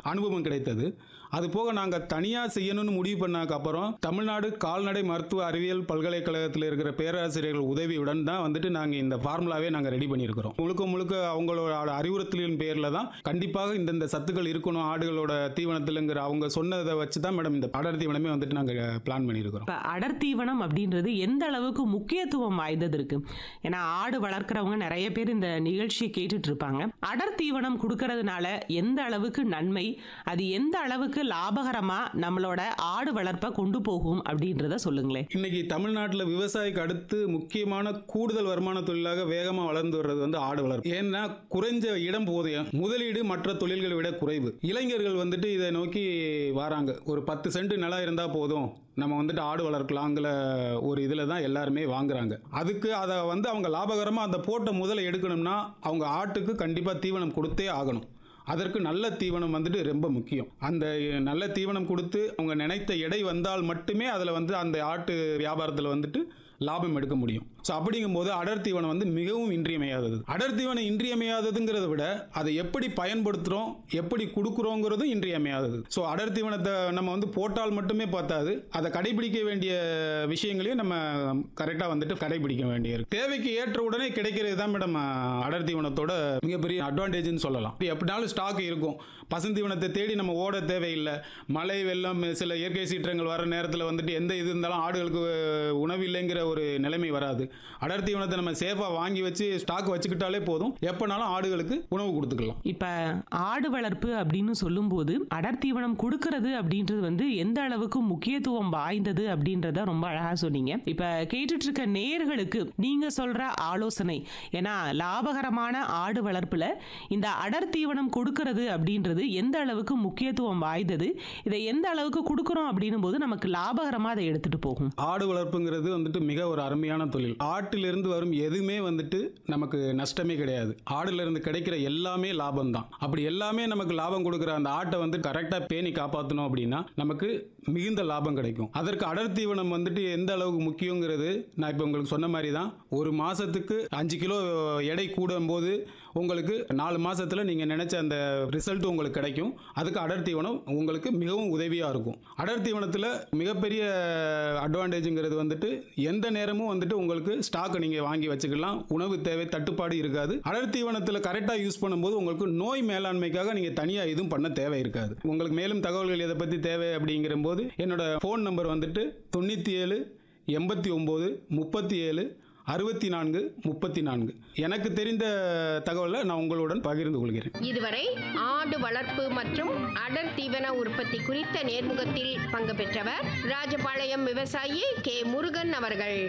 அனுபவம் கிடைத்தது அது போக நாங்கள் தனியாக செய்யணும்னு முடிவு பண்ணாக்க அப்புறம் தமிழ்நாடு கால்நடை மருத்துவ அறிவியல் பல்கலைக்கழகத்தில் இருக்கிற பேராசிரியர்கள் உதவியுடன் தான் வந்துட்டு நாங்கள் இந்த ஃபார்முலாவே நாங்கள் ரெடி பண்ணியிருக்கிறோம் முழுக்க முழுக்க அவங்களோட அறிவுறுத்தலின் பேரில் தான் கண்டிப்பாக இந்தந்த சத்துக்கள் இருக்கணும் ஆடுகளோட தீவனத்தில்ங்கிற அவங்க சொன்னதை வச்சு தான் மேடம் இந்த அடர் தீவனமே வந்துட்டு நாங்கள் பிளான் பண்ணியிருக்கிறோம் இப்போ அடர் தீவனம் அப்படின்றது எந்த அளவுக்கு முக்கியத்துவம் வாய்ந்தது இருக்கு ஏன்னா ஆடு வளர்க்குறவங்க நிறைய பேர் இந்த நிகழ்ச்சியை கேட்டுட்டு இருப்பாங்க அடர் தீவனம் கொடுக்கறதுனால எந்த அளவுக்கு நன்மை அது எந்த அளவுக்கு லாபகரமா நம்மளோட ஆடு வளர்ப்பை கொண்டு போகும் அப்படின்றத சொல்லுங்களேன் இன்னைக்கு தமிழ்நாட்டில் விவசாயிக்கு அடுத்து முக்கியமான கூடுதல் வருமான தொழிலாக வேகமாக வளர்ந்து வர்றது வந்து ஆடு வளர்ப்பு ஏன்னா குறைஞ்ச இடம் போதையும் முதலீடு மற்ற தொழில்களை விட குறைவு இளைஞர்கள் வந்துட்டு இதை நோக்கி வராங்க ஒரு பத்து சென்ட் நிலம் இருந்தால் போதும் நம்ம வந்துட்டு ஆடு வளர்க்கலாங்கிற ஒரு இதில் தான் எல்லாருமே வாங்குறாங்க அதுக்கு அதை வந்து அவங்க லாபகரமாக அந்த போட்ட முதலை எடுக்கணும்னா அவங்க ஆட்டுக்கு கண்டிப்பாக தீவனம் கொடுத்தே ஆகணும் அதற்கு நல்ல தீவனம் வந்துட்டு ரொம்ப முக்கியம் அந்த நல்ல தீவனம் கொடுத்து அவங்க நினைத்த எடை வந்தால் மட்டுமே அதில் வந்து அந்த ஆட்டு வியாபாரத்தில் வந்துட்டு லாபம் எடுக்க முடியும் ஸோ அப்படிங்கும்போது அடர் தீவனம் வந்து மிகவும் இன்றியமையாதது அடர் தீவனம் இன்றியமையாததுங்கிறத விட அதை எப்படி பயன்படுத்துகிறோம் எப்படி கொடுக்குறோங்கிறதும் இன்றியமையாதது ஸோ அடர் தீவனத்தை நம்ம வந்து போட்டால் மட்டுமே பார்த்தாது அதை கடைபிடிக்க வேண்டிய விஷயங்களையும் நம்ம கரெக்டாக வந்துட்டு கடைபிடிக்க வேண்டியிருக்கு தேவைக்கு ஏற்ற உடனே கிடைக்கிறது தான் மேடம் அடர் தீவனத்தோட மிகப்பெரிய அட்வான்டேஜ்னு சொல்லலாம் இது எப்படினாலும் ஸ்டாக் இருக்கும் பசுந்தீவனத்தை தேடி நம்ம ஓட தேவையில்லை மழை வெள்ளம் சில இயற்கை சீற்றங்கள் வர நேரத்தில் வந்துட்டு எந்த இது இருந்தாலும் ஆடுகளுக்கு உணவு இல்லைங்கிற ஒரு நிலைமை வராது அடர் தீவனத்தை நம்ம சேஃபாக வாங்கி வச்சு ஸ்டாக் வச்சுக்கிட்டாலே போதும் எப்போனாலும் ஆடுகளுக்கு உணவு கொடுத்துக்கலாம் இப்ப ஆடு வளர்ப்பு அப்படின்னு சொல்லும்போது அடர் தீவனம் கொடுக்கறது அப்படின்றது வந்து எந்த அளவுக்கு முக்கியத்துவம் வாய்ந்தது அப்படின்றத ரொம்ப அழகா சொன்னீங்க இப்ப கேட்டுட்டு இருக்க நேயர்களுக்கு நீங்க சொல்ற ஆலோசனை ஏன்னா லாபகரமான ஆடு வளர்ப்புல இந்த அடர் தீவனம் கொடுக்கறது அப்படின்றது எந்த அளவுக்கு முக்கியத்துவம் வாய்ந்தது இதை எந்த அளவுக்கு கொடுக்குறோம் அப்படின்னும் போது நமக்கு லாபகரமா அதை எடுத்துட்டு போகும் ஆடு வளர்ப்புங்கிறது வந்துட்டு மிக ஒரு அருமையான தொழில் ஆட்டிலிருந்து வரும் எதுவுமே வந்துட்டு நமக்கு நஷ்டமே கிடையாது ஆடுல இருந்து கிடைக்கிற எல்லாமே லாபம் தான் அப்படி எல்லாமே நமக்கு லாபம் கொடுக்குற அந்த ஆட்டை வந்து கரெக்டாக பேணி காப்பாற்றணும் அப்படின்னா நமக்கு மிகுந்த லாபம் கிடைக்கும் அதற்கு அடர் தீவனம் வந்துட்டு எந்த அளவுக்கு முக்கியங்கிறது நான் இப்போ உங்களுக்கு சொன்ன மாதிரி தான் ஒரு மாசத்துக்கு அஞ்சு கிலோ எடை கூடும் போது உங்களுக்கு நாலு மாசத்துல நீங்க நினைச்ச அந்த ரிசல்ட் உங்களுக்கு கிடைக்கும் அதுக்கு அடர் தீவனம் உங்களுக்கு மிகவும் உதவியா இருக்கும் அடர் தீவனத்தில் மிகப்பெரிய அட்வான்டேஜுங்கிறது வந்துட்டு எந்த நேரமும் வந்துட்டு உங்களுக்கு ஸ்டாக் நீங்கள் வாங்கி வச்சுக்கலாம் உணவு தேவை தட்டுப்பாடு இருக்காது அடர் தீவனத்தில் கரெக்டாக யூஸ் பண்ணும்போது உங்களுக்கு நோய் மேலாண்மைக்காக நீங்கள் தனியாக எதுவும் பண்ண தேவை இருக்காது உங்களுக்கு மேலும் தகவல்கள் இதை பற்றி தேவை அப்படிங்கிற போது என்னோட ஃபோன் நம்பர் வந்துட்டு தொண்ணூற்றி ஏழு எண்பத்தி ஒம்பது முப்பத்தி ஏழு அறுபத்தி நான்கு முப்பத்தி நான்கு எனக்கு தெரிந்த தகவலை நான் உங்களுடன் பகிர்ந்து கொள்கிறேன் இதுவரை ஆடு வளர்ப்பு மற்றும் அடர் தீவன உற்பத்தி குறித்த நேர்முகத்தில் பங்கு பெற்றவர் ராஜபாளையம் விவசாயி கே முருகன் அவர்கள்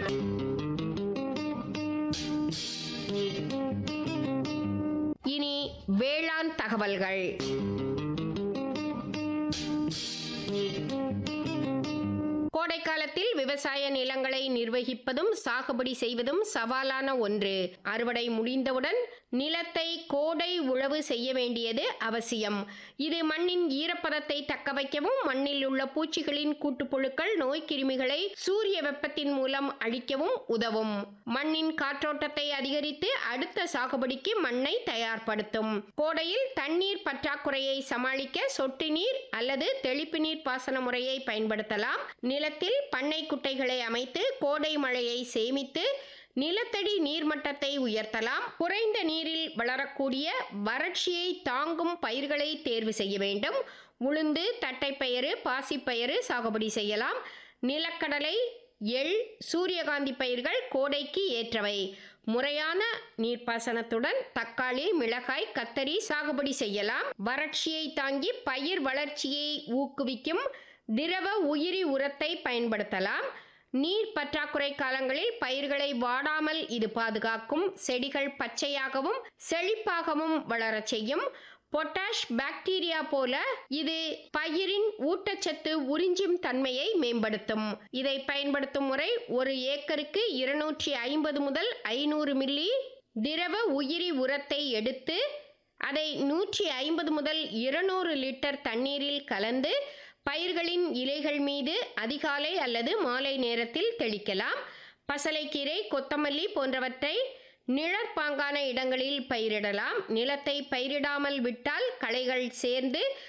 இனி வேளாண் தகவல்கள் கோடைக்காலத்தில் விவசாய நிலங்களை நிர்வகிப்பதும் சாகுபடி செய்வதும் சவாலான ஒன்று அறுவடை முடிந்தவுடன் நிலத்தை கோடை உழவு செய்ய வேண்டியது அவசியம் இது மண்ணின் ஈரப்பதத்தை தக்க வைக்கவும் மண்ணில் உள்ள பூச்சிகளின் கூட்டுப்புழுக்கள் நோய்க்கிருமிகளை சூரிய வெப்பத்தின் மூலம் அழிக்கவும் உதவும் மண்ணின் காற்றோட்டத்தை அதிகரித்து அடுத்த சாகுபடிக்கு மண்ணை தயார்படுத்தும் கோடையில் தண்ணீர் பற்றாக்குறையை சமாளிக்க சொட்டு நீர் அல்லது தெளிப்பு நீர் பாசன முறையை பயன்படுத்தலாம் நிலத்தில் பண்ணை குட்டைகளை அமைத்து கோடை மழையை சேமித்து நிலத்தடி நீர்மட்டத்தை உயர்த்தலாம் குறைந்த நீரில் வளரக்கூடிய வறட்சியை தாங்கும் பயிர்களை தேர்வு செய்ய வேண்டும் உளுந்து தட்டைப்பயிறு பாசிப்பயிறு சாகுபடி செய்யலாம் நிலக்கடலை எள் சூரியகாந்தி பயிர்கள் கோடைக்கு ஏற்றவை முறையான நீர்ப்பாசனத்துடன் தக்காளி மிளகாய் கத்தரி சாகுபடி செய்யலாம் வறட்சியை தாங்கி பயிர் வளர்ச்சியை ஊக்குவிக்கும் திரவ உயிரி உரத்தை பயன்படுத்தலாம் நீர் பற்றாக்குறை காலங்களில் பயிர்களை வாடாமல் இது பாதுகாக்கும் செடிகள் பச்சையாகவும் செழிப்பாகவும் வளரச் செய்யும் பொட்டாஷ் பாக்டீரியா போல இது பயிரின் ஊட்டச்சத்து உறிஞ்சும் தன்மையை மேம்படுத்தும் இதை பயன்படுத்தும் முறை ஒரு ஏக்கருக்கு இருநூற்றி ஐம்பது முதல் ஐநூறு மில்லி திரவ உயிரி உரத்தை எடுத்து அதை நூற்றி ஐம்பது முதல் இருநூறு லிட்டர் தண்ணீரில் கலந்து பயிர்களின் இலைகள் மீது அதிகாலை அல்லது மாலை நேரத்தில் தெளிக்கலாம் பசலைக்கீரை கொத்தமல்லி போன்றவற்றை நிழற்பாங்கான இடங்களில் பயிரிடலாம் நிலத்தை பயிரிடாமல் விட்டால் களைகள் சேர்ந்து